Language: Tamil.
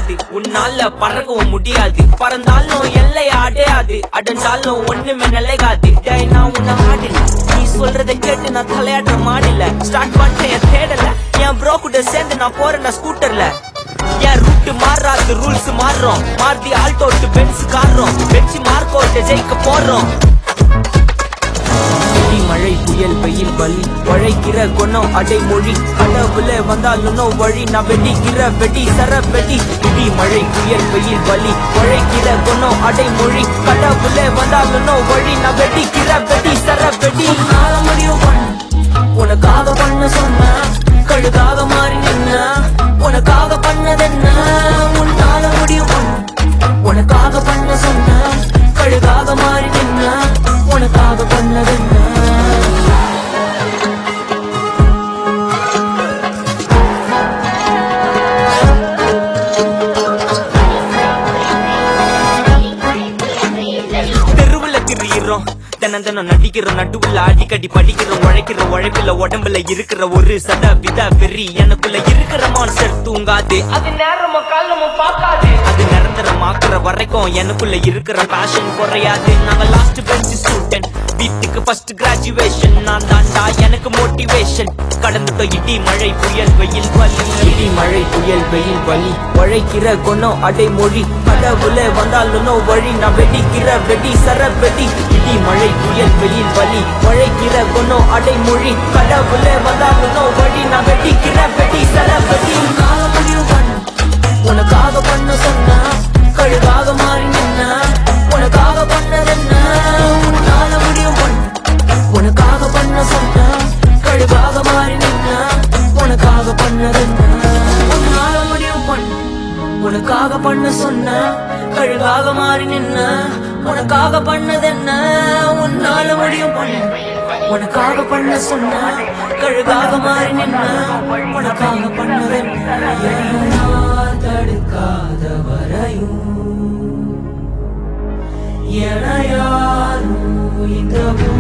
கிடையாது உன்னால பறக்கவும் முடியாது பறந்தாலும் எல்லை அடையாது அடைஞ்சாலும் ஒண்ணுமே நிலைகாது டேய் நான் உன்னை ஆடல நீ சொல்றத கேட்டு நான் தலையாடுற மாடல ஸ்டார்ட் பண்ணிட்டேன் என் தேடல என் ப்ரோ கூட சேர்ந்து நான் போறேன் நான் ஸ்கூட்டர்ல என் ரூட் மாறாது ரூல்ஸ் மாறுறோம் மாருதி ஆல்டோட்டு பென்ஸ் காடுறோம் வெச்சு மார்க்கோட்டு ஜெயிக்க போறோம் இடி மழை புயல் வெயில் வலி உழைக்கிற குணம் அடைமொழி கடவுள வந்தாலும் வழி நான் வெடிக்கிற வெடி சர வெடி இடி மழை புயல் வெயில் வலி உழைக்கிற குணம் அடைமொழி கடவுள வந்தாலும் வழி நான் வெடிக்கிற வெடி சர வெடி உன்னால முடியும் பண்ண உனக்காக பண்ண சொன்ன கழுகாக மாறி நின்ன உனக்காக பண்ணதென்ன உன்னால முடியும் பண்ண உனக்காக பண்ண சொன்ன கழுகாக மாறி நின்ன உனக்காக பண்ணதென்ன தெருவுல திரியிறோம் தினம் தினம் நடிக்கிறோம் நடுவுல அடிக்கடி படிக்கிறோம் உழைக்கிற உழைப்புல உடம்புல இருக்கிற ஒரு சத வித வெறி எனக்குள்ள இருக்கிற மான்ஸ்டர் தூங்காது அது நேரமோ காலமோ பார்க்காது அது நிரந்தரமாக்குற வரைக்கும் எனக்குள்ள இருக்கிற பேஷன் குறையாது நாங்க லாஸ்ட் பெஞ்ச் ஸ்டூடெண்ட் வீட்டுக்கு ஃபர்ஸ்ட் கிராஜுவேஷன் நான் தாண்டா எனக்கு மோட்டிவேஷன் கடந்துட்டோம் இடி மழை புயல் வெயில் வலி இடி மழை புயல் வெயில் வலி உழைக்கிற குணம் அடைமொழி கடவுள வந்தாலும் வழி நான் வெடிக்கிற வெடி சர வெடி இடி மழை புயல் வெயில் வலி உழைக்கிற குணம் அடைமொழி கடவுள வந்தாலும் வழி நான் வெடிக்கிற வெடி சர வெடி உன்னால முடியும் பண்ண உனக்காக பண்ண சொன்னா கழுகாக மாறி நின்ன உனக்காக பண்ணதென்ன உன்னால முடியும் பண்ண உனக்காக பண்ண சொன்னா கழுகாக மாறி நின்ன உனக்காக பண்ணதென்ன உன்னால முடியும் பண்ண உனக்காக பண்ண சொன்ன கழுகாக மாறி நின்ன உனக்காக பண்ணதென்ன உன்னால முடியும் பண்ண உனக்காக பண்ண சொன்ன கழுகாக மாறி நின்ன உனக்காக பண்ணதென்ன நான் தடுக்காத வரையும் என யாரும் இந்த